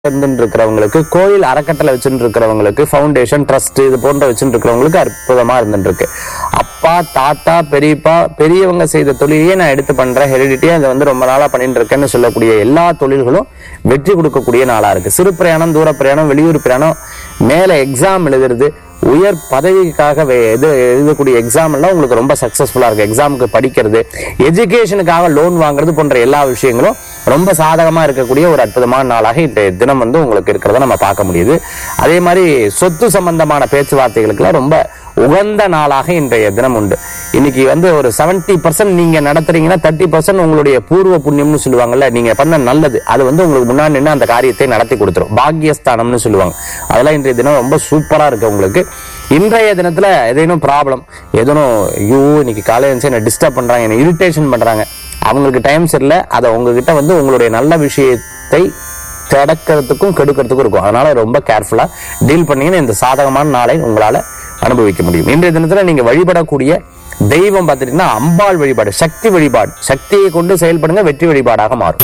இருந்துட்டு இருக்கிறவங்களுக்கு கோயில் அறக்கட்டளை வச்சுட்டு இருக்கிறவங்களுக்கு ஃபவுண்டேஷன் ட்ரஸ்ட் இது போன்ற வச்சுட்டு இருக்கிறவங்களுக்கு அற்புதமா இருந்துட்டு இருக்கு அப்பா தாத்தா பெரியப்பா பெரியவங்க செய்த தொழிலையே நான் எடுத்து பண்றேன் ஹெரிடிட்டியா இதை வந்து ரொம்ப நாளா பண்ணிட்டு இருக்கேன்னு சொல்லக்கூடிய எல்லா தொழில்களும் வெற்றி கொடுக்கக்கூடிய நாளா இருக்கு சிறு பிரயாணம் தூர பிரயாணம் வெளியூர் பிரயாணம் மேல எக்ஸாம் எழுதுறது உயர் பதவிக்காக வே- இது எழுதக்கூடிய எக்ஸாம் எல்லாம் உங்களுக்கு ரொம்ப சக்சஸ்ஃபுல்லா இருக்கு எக்ஸாமுக்கு படிக்கிறது எஜுகேஷனுக்காக லோன் வாங்குறது போன்ற எல்லா விஷயங்களும் ரொம்ப சாதகமா இருக்கக்கூடிய ஒரு அற்புதமான நாளாக இன்றைய தினம் வந்து உங்களுக்கு இருக்கிறத நம்ம பார்க்க முடியுது அதே மாதிரி சொத்து சம்பந்தமான பேச்சுவார்த்தைகளுக்கெல்லாம் ரொம்ப உகந்த நாளாக இன்றைய தினம் உண்டு இன்னைக்கு வந்து ஒரு 70% பர்சன்ட் நீங்க நடத்துறீங்கன்னா தேர்ட்டி பர்சன்ட் உங்களுடைய பூர்வ புண்ணியம்னு சொல்லுவாங்கல்ல நீங்க பண்ண நல்லது அது வந்து உங்களுக்கு முன்னாடி நின்று அந்த காரியத்தை நடத்தி கொடுத்துரும் பாக்கியஸ்தானம்னு சொல்லுவாங்க அதெல்லாம் இன்றைய தினம் ரொம்ப சூப்பரா இருக்கு உங்களுக்கு இன்றைய தினத்துல ஏதேனும் ப்ராப்ளம் ஏதேனும் ஐயோ இன்னைக்கு காலையில எழுந்துச்சு என்ன டிஸ்டர்ப் பண்றாங்க என்ன இரிட்டேஷன் பண்றாங்க அவங்களுக்கு டைம் சரியில்லை அதை உங்ககிட்ட வந்து உங்களுடைய நல்ல விஷயத்தை தடுக்கிறதுக்கும் கெடுக்கிறதுக்கும் இருக்கும் அதனால ரொம்ப கேர்ஃபுல்லா டீல் பண்ணீங்கன்னா இந்த சாதகமான நாளை உங்களால அனுபவிக்க முடியும் இன்றைய தினத்துல நீங்க வழிபடக்கூடிய தெய்வம் பார்த்துட்டீங்கன்னா அம்பாள் வழிபாடு சக்தி வழிபாடு சக்தியை கொண்டு செயல்படுங்க வெற்றி வழிபாடாக மாறும்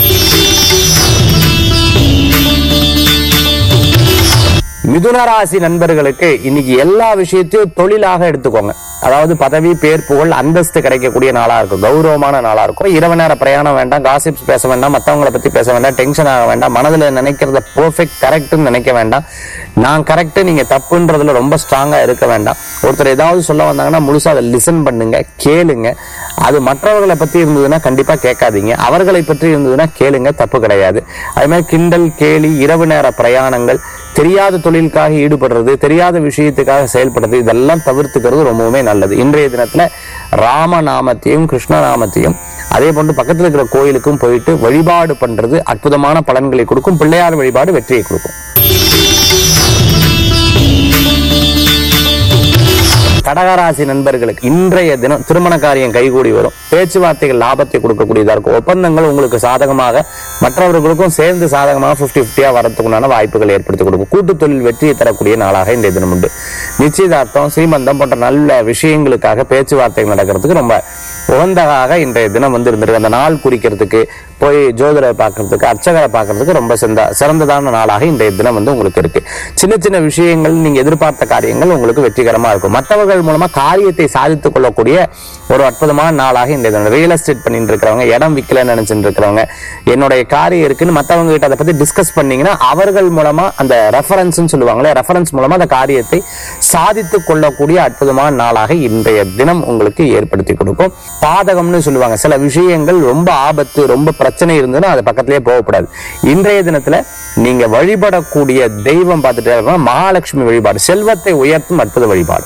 மிதுன ராசி நண்பர்களுக்கு இன்னைக்கு எல்லா விஷயத்தையும் தொழிலாக எடுத்துக்கோங்க அதாவது பதவி பேர் புகழ் அந்தஸ்து கிடைக்கக்கூடிய நாளா இருக்கும் கௌரவமான நாளா இருக்கும் இரவு நேர பிரயாணம் வேண்டாம் காசிப்ஸ் பேச வேண்டாம் மத்தவங்கள பத்தி பேச வேண்டாம் டென்ஷன் ஆக வேண்டாம் மனதுல நினைக்கிறத பெர்ஃபெக்ட் கரெக்ட்னு நினைக்க வேண்டாம் நான் கரெக்ட் நீங்க தப்புன்றதுல ரொம்ப ஸ்ட்ராங்கா இருக்க வேண்டாம் ஒருத்தர் ஏதாவது சொல்ல வந்தாங்கன்னா முழுசா அதை லிசன் பண்ணுங்க கேளுங்க அது மற்றவர்களை பத்தி இருந்ததுன்னா கண்டிப்பா கேட்காதீங்க அவர்களை பற்றி இருந்ததுன்னா கேளுங்க தப்பு கிடையாது அதே மாதிரி கிண்டல் கேலி இரவு நேர பிரயாணங்கள் தெரியாத தொழிலுக்காக ஈடுபடுறது தெரியாத விஷயத்துக்காக செயல்படுறது இதெல்லாம் தவிர்த்துக்கிறது ரொம்பவுமே நல்லது இன்றைய தினத்துல ராமநாமத்தையும் கிருஷ்ணநாமத்தையும் அதே போன்று பக்கத்துல இருக்கிற கோயிலுக்கும் போயிட்டு வழிபாடு பண்றது அற்புதமான பலன்களை கொடுக்கும் பிள்ளையார் வழிபாடு வெற்றியை கொடுக்கும் கடகராசி நண்பர்களுக்கு இன்றைய தினம் திருமண காரியம் கைகூடி வரும் பேச்சுவார்த்தைகள் லாபத்தை கொடுக்கக்கூடியதா இருக்கும் ஒப்பந்தங்கள் உங்களுக்கு சாதகமாக மற்றவர்களுக்கும் சேர்ந்து சாதகமாக 50 50 வரத்துக்குண்டான வாய்ப்புகள் ஏற்படுத்தி கொடுக்கும் கூட்டு தொழில் வெற்றியை தரக்கூடிய நாளாக இன்றைய தினம் உண்டு நிச்சயதார்த்தம் சீமந்தம் போன்ற நல்ல விஷயங்களுக்காக பேச்சுவார்த்தைகள் நடக்கிறதுக்கு ரொம்ப உகந்ததாக இன்றைய தினம் வந்து இருந்திருக்கு அந்த நாள் குறிக்கிறதுக்கு போய் ஜோதிடரை பார்க்கறதுக்கு அர்ச்சகரை பார்க்கறதுக்கு ரொம்ப சிறந்த சிறந்ததான நாளாக இன்றைய தினம் வந்து உங்களுக்கு இருக்கு சின்ன சின்ன விஷயங்கள் நீங்க எதிர்பார்த்த காரியங்கள் உங்களுக்கு வெற்றிகரமா இருக்கும் மற்றவர்கள் மூலமா காரியத்தை சாதித்துக் கொள்ளக்கூடிய ஒரு அற்புதமான நாளாக இன்றைய தினம் ரியல் எஸ்டேட் பண்ணிட்டு இருக்கிறவங்க இடம் விற்கலன்னு நினைச்சிட்டு இருக்கிறவங்க என்னுடைய காரியம் இருக்குன்னு மற்றவங்க கிட்ட அதை பத்தி டிஸ்கஸ் பண்ணீங்கன்னா அவர்கள் மூலமா அந்த ரெஃபரன்ஸ் சொல்லுவாங்களே ரெஃபரன்ஸ் மூலமா அந்த காரியத்தை சாதித்துக் கொள்ளக்கூடிய அற்புதமான நாளாக இன்றைய தினம் உங்களுக்கு ஏற்படுத்தி கொடுக்கும் பாதகம்னு சொல்லுவாங்க சில விஷயங்கள் ரொம்ப ஆபத்து ரொம்ப பிரச்சனை இருந்ததுன்னா அது பக்கத்திலேயே போகக்கூடாது இன்றைய தினத்துல நீங்க வழிபடக்கூடிய தெய்வம் பார்த்துட்டே இருக்கணும் மகாலட்சுமி வழிபாடு செல்வத்தை உயர்த்தும் அற்புத வழிபாடு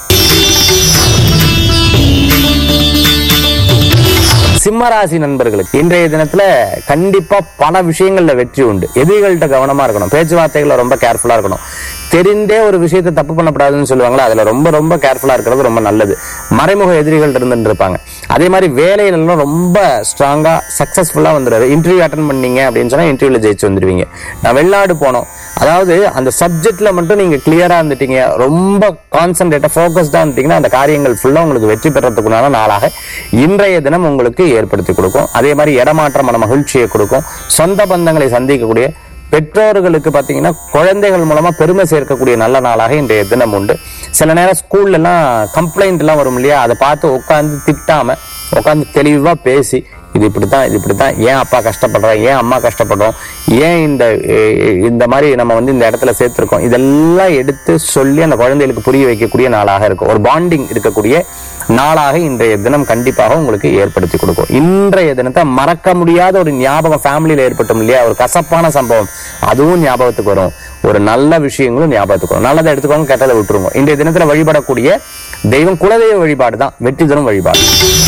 சிம்மராசி நண்பர்களுக்கு இன்றைய தினத்துல கண்டிப்பா பல விஷயங்கள்ல வெற்றி உண்டு எதிரிகள்கிட்ட கவனமா இருக்கணும் பேச்சுவார்த்தைகள்ல ரொம்ப கேர்ஃபுல்லா இருக்கணும் தெரிந்தே ஒரு விஷயத்தை தப்பு பண்ணக்கூடாதுன்னு சொல்லுவாங்களா அதுல ரொம்ப ரொம்ப கேர்ஃபுல்லா இருக்கிறது ரொம்ப நல்லது மறைமுக எதிரிகள் இருந்துட்டு இருப்பாங்க அதே மாதிரி வேலையில எல்லாம் ரொம்ப ஸ்ட்ராங்கா சக்சஸ்ஃபுல்லா வந்துடுறது இன்டர்வியூ அட்டன் பண்ணீங்க அப்படின்னு சொன்னா இன்டர்வியூல ஜெயிச்சு வந்துருவீங்க நான் வெளிநாடு போனோம் அதாவது அந்த சப்ஜெக்ட்ல மட்டும் நீங்க கிளியரா இருந்துட்டீங்க ரொம்ப கான்சென்ட்ரேட்டா ஃபோக்கஸ்டா இருந்தீங்கன்னா அந்த காரியங்கள் ஃபுல்லா உங்களுக்கு வெற்றி பெறத்துக்குண்டான நாளாக இன்றைய தினம் உங்களுக்கு ஏற்படுத்தி கொடுக்கும் அதே மாதிரி இடமாற்றமான மகிழ்ச்சியை கொடுக்கும் சொந்த பந்தங்களை சந்திக்கக்கூடிய பெற்றோர்களுக்கு பாத்தீங்கன்னா குழந்தைகள் மூலமா பெருமை சேர்க்கக்கூடிய நல்ல நாளாக இன்றைய தினம் உண்டு சில நேரம் ஸ்கூல்ல எல்லாம் கம்ப்ளைண்ட் எல்லாம் வரும் இல்லையா அதை பார்த்து உட்காந்து திட்டாம உட்காந்து தெளிவா பேசி இது இப்படித்தான் இது இப்படித்தான் ஏன் அப்பா கஷ்டப்படுறோம் ஏன் அம்மா கஷ்டப்படுறோம் ஏன் இந்த எ- இந்த மாதிரி நம்ம வந்து இந்த இடத்துல சேர்த்திருக்கோம் இதெல்லாம் எடுத்து சொல்லி அந்த குழந்தைகளுக்கு புரிய வைக்கக்கூடிய நாளாக இருக்கும் ஒரு பாண்டிங் இருக்கக்கூடிய நாளாக இன்றைய தினம் கண்டிப்பாக உங்களுக்கு ஏற்படுத்தி கொடுக்கும் இன்றைய தினத்தை மறக்க முடியாத ஒரு ஞாபகம் ஃபேமிலியில ஏற்பட்டும் இல்லையா ஒரு கசப்பான சம்பவம் அதுவும் ஞாபகத்துக்கு வரும் ஒரு நல்ல விஷயங்களும் ஞாபகத்துக்கு வரும் நல்லதை எடுத்துக்கோங்க கெட்டதை விட்டுருங்க இன்றைய தினத்துல வழிபடக்கூடிய தெய்வம் குலதெய்வ வழிபாடு தான் வெற்றி தரும் வழிபாடு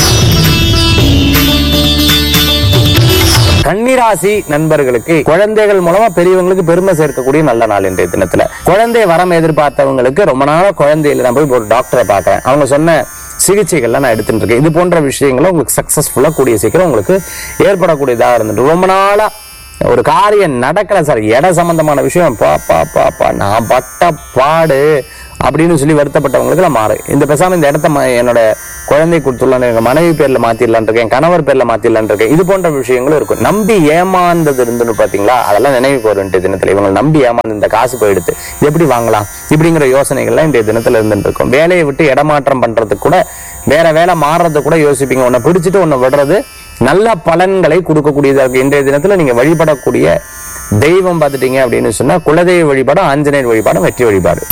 கன்னிராசி நண்பர்களுக்கு குழந்தைகள் மூலமா பெரியவங்களுக்கு பெருமை சேர்க்கக்கூடிய நல்ல நாள் இன்றைய தினத்துல குழந்தை வரம் எதிர்பார்த்தவங்களுக்கு ரொம்ப நாளா குழந்தை இல்லை நான் போய் ஒரு டாக்டரை பார்க்கறேன் அவங்க சொன்ன சிகிச்சைகள்லாம் நான் எடுத்துட்டு இருக்கேன் இது போன்ற விஷயங்களும் உங்களுக்கு சக்சஸ்ஃபுல்லா கூடிய சீக்கிரம் உங்களுக்கு ஏற்படக்கூடியதாக இருந்துட்டு ரொம்ப நாளா ஒரு காரியம் நடக்கல சார் இட சம்பந்தமான விஷயம் பா பா பா பா நான் பட்ட பாடு அப்படின்னு சொல்லி வருத்தப்பட்டவங்களுக்கு நான் மாறு இந்த பேசாம இந்த இடத்த ம- என்னோட குழந்தை கொடுத்துடலாம் எங்க மனைவி பேர்ல மாத்திடலான் இருக்கேன் கணவர் பேர்ல மாத்திடலான் இருக்கேன் இது போன்ற விஷயங்களும் இருக்கும் நம்பி ஏமாந்தது இருந்துன்னு பாத்தீங்களா அதெல்லாம் நினைவுக்கு வரும் இன்றைய தினத்துல இவங்க நம்பி ஏமாந்து இந்த காசு போயிடுது இது எப்படி வாங்கலாம் இப்படிங்கிற யோசனைகள்லாம் இன்றைய தினத்துல இருந்துட்டு இருக்கும் வேலையை விட்டு இடமாற்றம் பண்றதுக்கு கூட வேற வேலை மாறுறது கூட யோசிப்பீங்க உன்னை பிடிச்சிட்டு உன்னை விடுறது நல்ல பலன்களை கொடுக்கக்கூடியதா இருக்கு இன்றைய தினத்துல நீங்க வழிபடக்கூடிய தெய்வம் பார்த்துட்டீங்க அப்படின்னு சொன்னா குலதெய்வ வழிபாடும் ஆஞ்சநேயர் வழிபாடும் வெற்றி வழிபாடு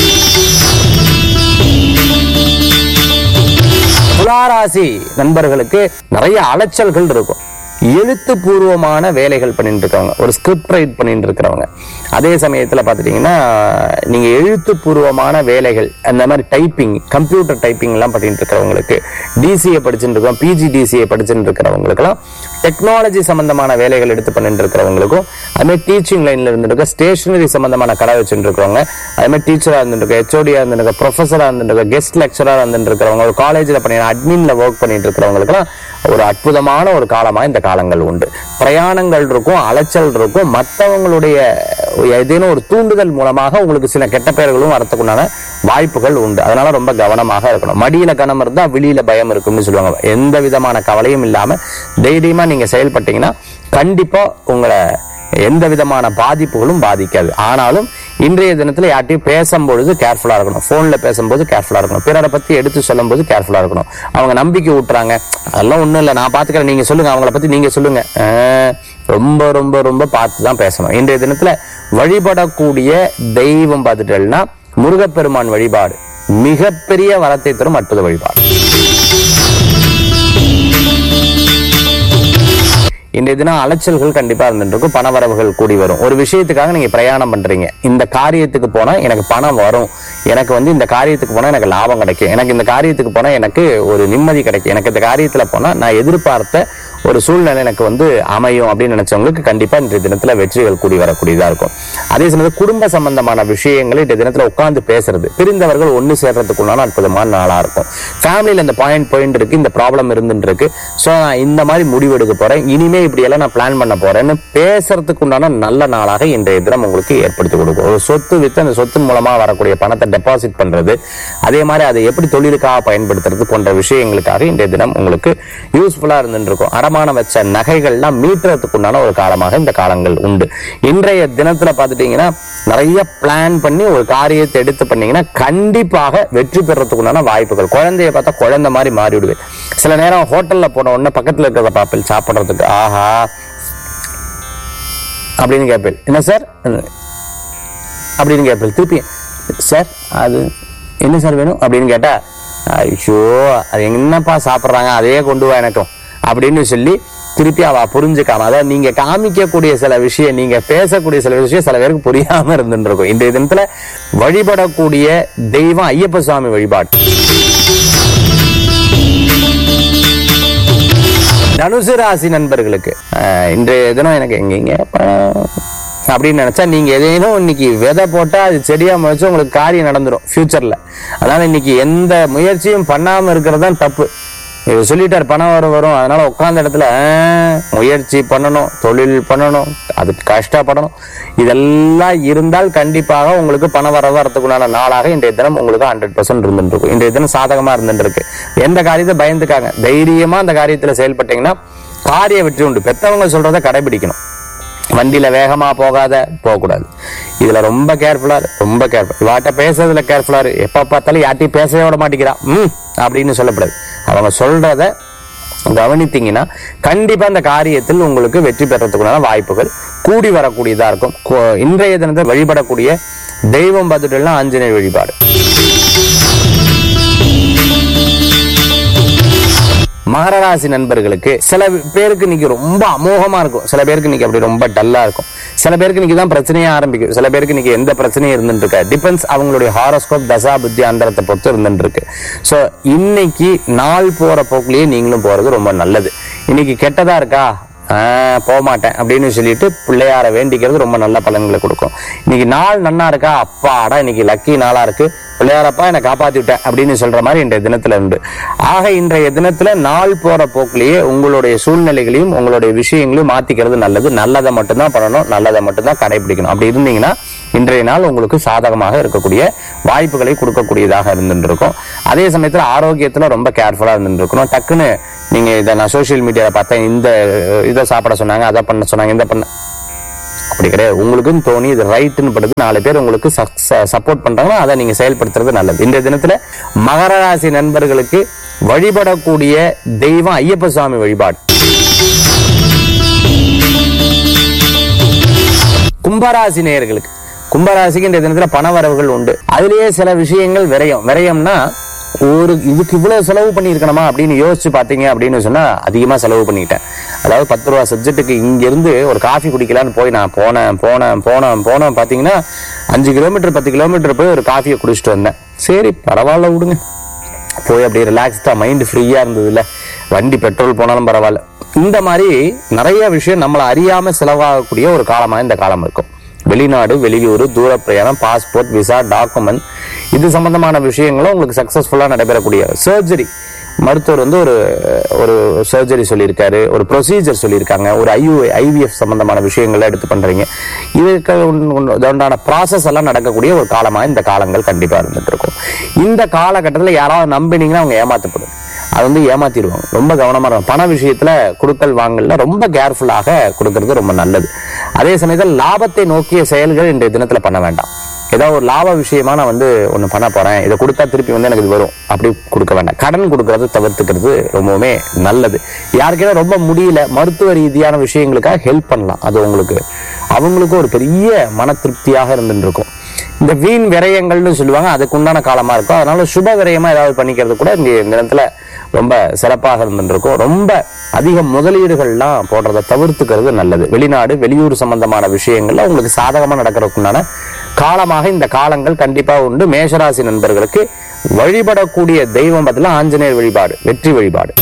துளாராசி நண்பர்களுக்கு நிறைய அலைச்சல்கள் இருக்கும் எழுத்துப்பூர்வமான வேலைகள் பண்ணிட்டு இருக்கவங்க ஒரு ஸ்கிரிப்ட் ரைட் பண்ணிட்டு இருக்கிறவங்க அதே சமயத்துல பாத்துட்டீங்கன்னா நீங்க எழுத்துப்பூர்வமான வேலைகள் அந்த மாதிரி டைப்பிங் கம்ப்யூட்டர் டைப்பிங் எல்லாம் பண்ணிட்டு இருக்கிறவங்களுக்கு டிசிஏ படிச்சுட்டு இருக்கோம் பிஜி டிசிஏ படிச்சுட்டு இருக்கிறவங்களுக்குலாம் டெக்னாலஜி சம்பந்தமான வேலைகள் எடுத்து பண்ணிட்டு இருக்கிறவங்களுக்கும் அது மாதிரி டீச்சிங் லைன்ல இருந்துட்டு ஸ்டேஷனரி சம்பந்தமான கடை வச்சுட்டு இருக்கிறவங்க அது மாதிரி டீச்சரா இருந்துட்டு ஹெச்ஓடியா இருந்துட்டு ப்ரொஃபஸரா இருந்துட்டு கெஸ்ட் லெக்சரா இருந்துட்டு இருக்கிறவங்க ஒரு காலேஜ்ல பண்ணி அட்மின்ல ஒர்க் பண்ணிட்டு இருக்கிறவங்களுக்குலாம் ஒரு அற்புதமான ஒரு காலமா இந்த காலங்கள் உண்டு பிரயாணங்கள் இருக்கும் அலைச்சல் இருக்கும் மற்றவங்களுடைய ஏதேனும் ஒரு தூண்டுதல் மூலமாக உங்களுக்கு சில கெட்ட பெயர்களும் வரத்துக்குண்டான வாய்ப்புகள் உண்டு அதனால ரொம்ப கவனமாக இருக்கணும் மடியில கனம் இருந்தா வெளியில பயம் இருக்கும்னு சொல்லுவாங்க எந்த விதமான கவலையும் இல்லாம தைரியமா நீங்க செயல்பட்டீங்கன்னா கண்டிப்பா உங்களை எந்த விதமான பாதிப்புகளும் பாதிக்காது ஆனாலும் இன்றைய தினத்துல யார்ட்டையும் பேசும்பொழுது கேர்ஃபுல்லா இருக்கணும் போன்ல பேசும்போது கேர்ஃபுல்லா இருக்கணும் பிறரை பத்தி எடுத்து சொல்லும்போது கேர்ஃபுல்லா இருக்கணும் அவங்க நம்பிக்கை ஊட்டுறாங்க அதெல்லாம் ஒண்ணும் இல்லை நான் பாத்துக்கிறேன் நீங்க சொல்லுங்க அவங்கள பத்தி நீங்க சொல்லுங்க ஆஹ், ரொம்ப ரொம்ப ரொம்ப பார்த்து தான் பேசணும் இன்றைய தினத்துல வழிபடக்கூடிய தெய்வம் பார்த்துட்டேன்னா முருகப்பெருமான் வழிபாடு மிகப்பெரிய வரத்தை தரும் அற்புத வழிபாடு இன்றைய தினம் அலைச்சல்கள் கண்டிப்பா இருந்துட்டு இருக்கும் பணவரவுகள் கூடி வரும் ஒரு விஷயத்துக்காக நீங்க பிரயாணம் பண்றீங்க இந்த காரியத்துக்கு போனா எனக்கு பணம் வரும் எனக்கு வந்து இந்த காரியத்துக்கு போனா எனக்கு லாபம் கிடைக்கும் எனக்கு இந்த காரியத்துக்கு போனா எனக்கு ஒரு நிம்மதி கிடைக்கும் எனக்கு இந்த காரியத்துல போனா நான் எதிர்பார்த்த ஒரு சூழ்நிலை எனக்கு வந்து அமையும் அப்படின்னு நினைச்சவங்களுக்கு கண்டிப்பா இன்றைய தினத்துல வெற்றிகள் கூடி வரக்கூடியதா இருக்கும் அதே சமயத்தில் குடும்ப சம்பந்தமான விஷயங்களை இன்றைய தினத்துல உட்கார்ந்து பேசுறது பிரிந்தவர்கள் ஒண்ணு சேர்றதுக்குள்ளான அற்புதமான நாளா இருக்கும் ஃபேமிலியில இந்த பாயிண்ட் பாயிண்ட் இருக்கு இந்த ப்ராப்ளம் இருந்துட்டு இருக்கு ஸோ நான் இந்த மாதிரி முடிவு எடுக்க போறேன் இனிமே இப்படி எல்லாம் நான் பிளான் பண்ண போறேன்னு பேசுறதுக்கு உண்டான நல்ல நாளாக இன்றைய தினம் உங்களுக்கு ஏற்படுத்தி கொடுக்கும் ஒரு சொத்து வித்து அந்த சொத்தின் மூலமா வரக்கூடிய பணத்தை டெபாசிட் பண்றது அதே மாதிரி அதை எப்படி தொழிலுக்காக பயன்படுத்துறது போன்ற விஷயங்களுக்காக இன்றைய தினம் உங்களுக்கு யூஸ்ஃபுல்லா இருந்துட்டு இருக்கும் அடமானம் வச்ச நகைகள்லாம் மீட்டுறதுக்கு உண்டான ஒரு காலமாக இந்த காலங்கள் உண்டு இன்றைய தினத்துல பார்த்துட்டீங்கன்னா நிறைய பிளான் பண்ணி ஒரு காரியத்தை எடுத்து பண்ணீங்கன்னா கண்டிப்பாக வெற்றி பெறத்துக்கு உண்டான வாய்ப்புகள் குழந்தைய பார்த்தா குழந்தை மாதிரி மாறி விடுவேன் சில நேரம் ஹோட்டல்ல போன உடனே பக்கத்துல இருக்கிறத பாப்பில் சாப்பிடுறதுக்கு ஆஹா அப்படின்னு கேட்பேன் என்ன சார் அப்படின்னு கேட்பேன் திருப்பி சார் அது என்ன சார் வேணும் அப்படின்னு கேட்டா ஐயோ அது என்னப்பா சாப்பிட்றாங்க அதையே கொண்டு வா எனக்கும் அப்படின்னு சொல்லி திருப்பி அவ புரிஞ்சுக்காம அதாவது நீங்க காமிக்கக்கூடிய சில விஷயம் நீங்க பேசக்கூடிய சில விஷயம் சில பேருக்கு புரியாம இருந்துட்டு இருக்கும் இன்றைய தினத்துல வழிபடக்கூடிய தெய்வம் ஐயப்ப சுவாமி வழிபாடு தனுசு ராசி நண்பர்களுக்கு அஹ், இன்றைய தினம் எனக்கு எங்கெங்க பணம் அப்படின்னு நினைச்சா நீங்க எதையும் இன்னைக்கு விதை போட்டா அது செடியா முளைச்சு உங்களுக்கு காரியம் நடந்துரும் ஃபியூச்சர்ல அதனால இன்னைக்கு எந்த முயற்சியும் பண்ணாம இருக்கிறது தான் தப்பு இவர் சொல்லிட்டார் பணம் வரும் வரும் அதனால உட்கார்ந்த இடத்துல ஆஹ், முயற்சி பண்ணணும் தொழில் பண்ணணும் அதுக்கு கஷ்டப்படணும் இதெல்லாம் இருந்தால் கண்டிப்பாக உங்களுக்கு பண வர வரத்துக்குண்டான நாளாக இன்றைய தினம் உங்களுக்கு ஹண்ட்ரட் பர்சன்ட் இருந்துட்டு இருக்கும் இன்றைய தினம் சாதகமா இருந்துட்டு இருக்கு எந்த காரியத்தை பயந்துக்காங்க தைரியமா அந்த காரியத்துல செயல்பட்டீங்கன்னா காரிய வெற்றி உண்டு பெத்தவங்க சொல்றதை கடைபிடிக்கணும் வண்டியில வேகமா போகாத போகக்கூடாது இதுல ரொம்ப கேர்ஃபுல்லா இரு, ரொம்ப கேர்ஃபுல் இவாட்ட பேசுறதுல கேர்ஃபுல்லா இரு எப்ப பார்த்தாலும் யார்ட்டையும் பேசவே விட மாட்டேங்கிறா ம் அப்படின்னு சொல்லக்கூடாது அவங்க சொல்றத கவனித்தீங்கன்னா கண்டிப்பா அந்த காரியத்தில் உங்களுக்கு வெற்றி பெறத்துக்குண்டான வாய்ப்புகள் கூடி வரக்கூடியதா இருக்கும் கொ- இன்றைய தினத்தை வழிபடக்கூடிய தெய்வம் பார்த்துட்டுலாம் ஆஞ்சநேயர் வழிபாடு மகர ராசி நண்பர்களுக்கு சில பேருக்கு இன்னைக்கு ரொம்ப அமோகமா இருக்கும் சில பேருக்கு இன்னைக்கு அப்படி ரொம்ப டல்லா இருக்கும் சில பேருக்கு இன்னைக்கு தான் பிரச்சனையே ஆரம்பிக்கும் சில பேருக்கு இன்னைக்கு எந்த பிரச்சனையும் இருந்துட்டு இருக்க டிபெண்ட்ஸ் அவங்களுடைய ஹாரோஸ்கோப் தசா புத்தி அந்தரத்தை பொறுத்து இருந்துட்டு இருக்கு ஸோ இன்னைக்கு நாள் போற போக்குலயே நீங்களும் போறது ரொம்ப நல்லது இன்னைக்கு கெட்டதா இருக்கா ஆஹ் போக மாட்டேன் அப்படின்னு சொல்லிட்டு பிள்ளையார வேண்டிக்கிறது ரொம்ப நல்ல பலன்களை கொடுக்கும் இன்னைக்கு நாள் நன்னா இருக்கா அப்பாடா இன்னைக்கு லக்கி நாளா இருக்கு பிள்ளையாரப்பா என்னை காப்பாத்தி விட்டேன் அப்படின்னு சொல்ற மாதிரி இன்றைய தினத்துல உண்டு ஆக இன்றைய தினத்துல நாள் போற போக்கிலேயே உங்களுடைய சூழ்நிலைகளையும் உங்களுடைய விஷயங்களையும் மாத்திக்கிறது நல்லது நல்லதை மட்டும்தான் பண்ணணும் நல்லதை மட்டும்தான் கடைபிடிக்கணும் அப்படி இருந்தீங்கன்னா இன்றைய நாள் உங்களுக்கு சாதகமாக இருக்கக்கூடிய வாய்ப்புகளை கொடுக்கக்கூடியதாக இருந்துட்டு இருக்கும் அதே சமயத்துல ஆரோக்கியத்துல ரொம்ப கேர்ஃபுல்லா இருந்துட்டு இருக்கணும் டக்குன்னு நீங்க இதை நான் சோஷியல் மீடியால பார்த்தேன் இந்த அஹ், இதை சாப்பிட சொன்னாங்க அதை பண்ண சொன்னாங்க இந்த பண்ண அப்படி கிடையாது உங்களுக்கும் தோணி இது ரைட்டுன்னு படுது நாலு பேர் உங்களுக்கு சப்போர்ட் பண்றாங்கன்னா அதை நீங்க செயல்படுத்துறது நல்லது இந்த தினத்துல மகர ராசி நண்பர்களுக்கு வழிபடக்கூடிய தெய்வம் ஐயப்ப சுவாமி வழிபாடு கும்பராசி நேயர்களுக்கு கும்பராசிக்கு இந்த தினத்துல பண வரவுகள் உண்டு அதுலயே சில விஷயங்கள் விரயம் விரயம்னா ஒரு இதுக்கு இவ்வளவு செலவு பண்ணியிருக்கணுமா அப்படின்னு யோசிச்சு பாத்தீங்க அப்படின்னு சொன்னா அதிகமா செலவு பண்ணிட்டேன் அதாவது பத்து ரூபா சப்ஜெக்ட்டுக்கு இங்க இருந்து ஒரு காஃபி குடிக்கலான்னு போய் நான் போனேன் போனேன் போனேன் போனேன் பாத்தீங்கன்னா அஞ்சு கிலோமீட்டர் பத்து கிலோமீட்டர் போய் ஒரு காஃபியை குடிச்சிட்டு வந்தேன் சரி பரவாயில்ல விடுங்க போய் அப்படியே ரிலாக்ஸ்டா மைண்ட் ஃப்ரீயா இருந்தது இல்ல வண்டி பெட்ரோல் போனாலும் பரவாயில்ல இந்த மாதிரி நிறைய விஷயம் நம்மளை அறியாம செலவாகக்கூடிய ஒரு காலமா இந்த காலம் இருக்கும் வெளிநாடு வெளியூர் தூர பிரயாணம் பாஸ்போர்ட் விசா டாக்குமெண்ட் இது சம்பந்தமான விஷயங்களும் உங்களுக்கு சக்சஸ்ஃபுல்லா நடைபெறக்கூடிய சர்ஜரி மருத்துவர் வந்து ஒரு ஒரு சர்ஜரி சொல்லியிருக்காரு ஒரு ப்ரொசீஜர் சொல்லியிருக்காங்க ஒரு ஐயு ஐவிஎஃப் சம்பந்தமான விஷயங்களை எடுத்து பண்றீங்க இதுக்கு உண்டு- உண்டு- உண்டான ப்ராசஸ் எல்லாம் நடக்கக்கூடிய ஒரு காலமா இந்த காலங்கள் கண்டிப்பா இருந்துட்டு இருக்கும் இந்த காலகட்டத்தில் யாராவது நம்பினீங்கன்னா அவங்க ஏமாத்தப்படும் அது வந்து ஏமாத்திடுவாங்க ரொம்ப கவனமா இருக்கும் பண விஷயத்துல கொடுக்கல் வாங்கல ரொம்ப கேர்ஃபுல்லாக கொடுக்கறது ரொம்ப நல்லது அதே சமயத்தில் லாபத்தை நோக்கிய செயல்கள் இன்றைய தினத்துல பண்ண வேண்டாம் ஏதாவது ஒரு லாப விஷயமா நான் வந்து ஒண்ணு பண்ண போறேன் இதை கொடுத்தா திருப்பி வந்து எனக்கு இது வரும் அப்படி கொடுக்க வேண்டாம் கடன் கொடுக்கறது தவிர்த்துக்கிறது ரொம்பவுமே நல்லது யாருக்கேனும் ரொம்ப முடியல மருத்துவ ரீதியான விஷயங்களுக்காக ஹெல்ப் பண்ணலாம் அது உங்களுக்கு அவங்களுக்கும் ஒரு பெரிய மன திருப்தியாக இருந்துட்டு இருக்கும் இந்த வீண் விரயங்கள்னு சொல்லுவாங்க அதுக்கு உண்டான காலமா இருக்கும் அதனால சுப விரயமா ஏதாவது பண்ணிக்கிறது கூட இந்த நேரத்துல ரொம்ப சிறப்பாக இருந்துட்டு இருக்கும் ரொம்ப அதிக முதலீடுகள்லாம் போடுறதை தவிர்த்துக்கிறது நல்லது வெளிநாடு வெளியூர் சம்பந்தமான விஷயங்கள்ல உங்களுக்கு சாதகமா நடக்கிறதுக்குண்டான காலமாக இந்த காலங்கள் கண்டிப்பா உண்டு மேஷராசி நண்பர்களுக்கு வழிபடக்கூடிய தெய்வம் பதிலா ஆஞ்சநேயர் வழிபாடு வெற்றி வழிபாடு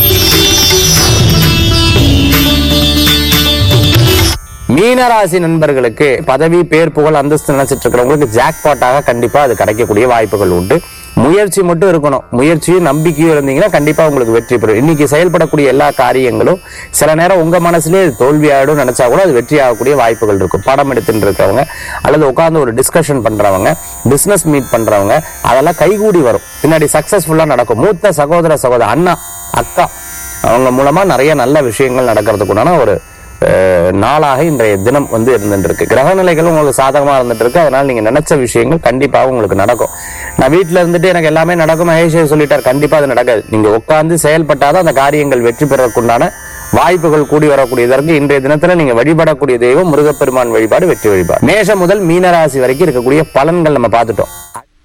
மீனராசி நண்பர்களுக்கு பதவி பேர் புகழ் அந்தஸ்து நினைச்சிட்டு இருக்கிறவங்களுக்கு ஜாக்பாட்டாக கண்டிப்பா அது கிடைக்கக்கூடிய வாய்ப்புகள் உண்டு முயற்சி மட்டும் இருக்கணும் முயற்சியும் நம்பிக்கையும் இருந்தீங்கன்னா கண்டிப்பா உங்களுக்கு வெற்றி பெறும் இன்னைக்கு செயல்படக்கூடிய எல்லா காரியங்களும் சில நேரம் உங்க மனசுலயே அது தோல்வியாயிடும் நினைச்சா கூட அது வெற்றி ஆகக்கூடிய வாய்ப்புகள் இருக்கும் படம் எடுத்துட்டு இருக்கவங்க அல்லது உட்கார்ந்து ஒரு டிஸ்கஷன் பண்றவங்க பிசினஸ் மீட் பண்றவங்க அதெல்லாம் கைகூடி வரும் பின்னாடி சக்சஸ்ஃபுல்லா நடக்கும் மூத்த சகோதர சகோதர அண்ணா அக்கா அவங்க மூலமா நிறைய நல்ல விஷயங்கள் நடக்கிறதுக்குண்டான ஒரு அஹ், நாளாக இன்றைய தினம் வந்து இருந்துட்டு இருக்கு கிரக நிலைகள் உங்களுக்கு சாதகமா இருந்துட்டு இருக்கு அதனால நீங்க நினைச்ச விஷயங்கள் கண்டிப்பாக உங்களுக்கு நடக்கும் நான் வீட்டுல இருந்துட்டு எனக்கு எல்லாமே நடக்கும் மகேஷ் சொல்லிட்டார் கண்டிப்பா அது நடக்காது நீங்க உட்கார்ந்து செயல்பட்டாதான் அந்த காரியங்கள் வெற்றி பெறக்குண்டான வாய்ப்புகள் கூடி வரக்கூடியதற்கு இன்றைய தினத்துல நீங்க வழிபடக்கூடிய தெய்வம் முருகப்பெருமான் வழிபாடு வெற்றி வழிபாடு மேஷம் முதல் மீனராசி வரைக்கும் இருக்கக்கூடிய பலன்கள் நம்ம பார்த்துட்டோம்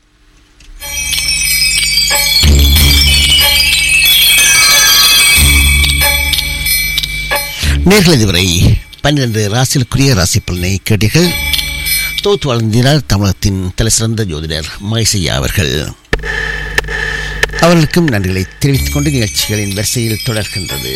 நேர்கள் இதுவரை பன்னிரண்டு ராசிகளுக்குரிய ராசி பலனை கேட்டீர்கள் தோத்து வழங்கினார் தமிழகத்தின் தலைசிறந்த ஜோதிடர் மகேசையா அவர்கள் அவர்களுக்கும் நன்றிகளை தெரிவித்துக் கொண்டு நிகழ்ச்சிகளின் வரிசையில் தொடர்கின்றது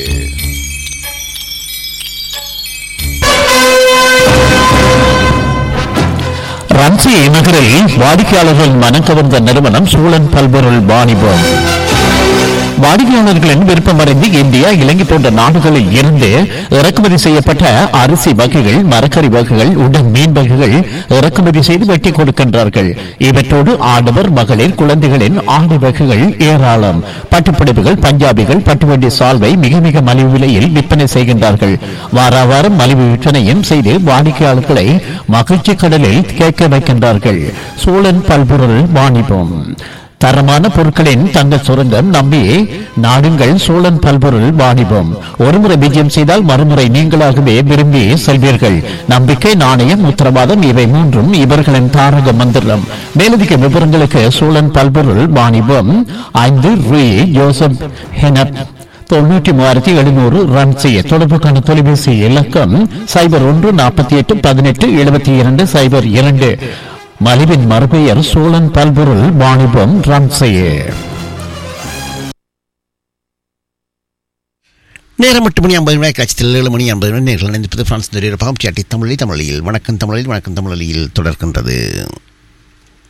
ரன்சி நகரில் வாடிக்கையாளர்கள் மனம் கவர்ந்த நிறுவனம் சூழன் பல்பொருள் வாணிபம் வாடிக்கையாளர்களின் விருப்பமறிந்து இந்தியா இலங்கை போன்ற நாடுகளில் இருந்து இறக்குமதி செய்யப்பட்ட அரிசி வகைகள் மரக்கறி வகைகள் உடன் மீன் வகைகள் இறக்குமதி செய்து வெட்டி கொடுக்கின்றார்கள் இவற்றோடு ஆடவர் மகளிர் குழந்தைகளின் ஆடை வகைகள் ஏராளம் பட்டுப்பிடிப்புகள் பஞ்சாபிகள் பட்டுவண்டி சால்வை மிக மிக மலிவு விலையில் விற்பனை செய்கின்றார்கள் வார வாரம் மலிவு விற்பனையும் செய்து வாடிக்கையாளர்களை மகிழ்ச்சி கடலில் கேட்க வைக்கின்றார்கள் சூழன் பல்பொருள் வாணிபம் தரமான பொருட்களின் தங்க சுரங்கம் நம்பி நாடுங்கள் சோழன் பல்பொருள் வாணிபம் ஒருமுறை விஜயம் செய்தால் மறுமுறை நீங்களாகவே விரும்பி செல்வீர்கள் நம்பிக்கை நாணயம் உத்தரவாதம் இவை மூன்றும் இவர்களின் தாரக மந்திரம் மேலதிக விவரங்களுக்கு சோழன் பல்பொருள் வாணிபம் ஐந்து ரூ ஜோசப் ஹெனப் தொண்ணூற்றி மூவாயிரத்தி எழுநூறு ரன் செய்ய தொடர்புக்கான தொலைபேசி இலக்கம் சைபர் ஒன்று நாற்பத்தி எட்டு பதினெட்டு எழுபத்தி இரண்டு சைபர் இரண்டு மலிவின் மறுபெயர் சோழன் பல்பொருள் வாணிபம் ரன் செய்ய நேரம் எட்டு மணி ஐம்பது மணி காட்சியில் ஏழு மணி ஐம்பது மணி நேரில் இணைந்து பிரான்ஸ் பாகம் சாட்டி தமிழில் தமிழில் வணக்கம் தமிழில் வணக்கம் தமிழில் தொடர்கின்றது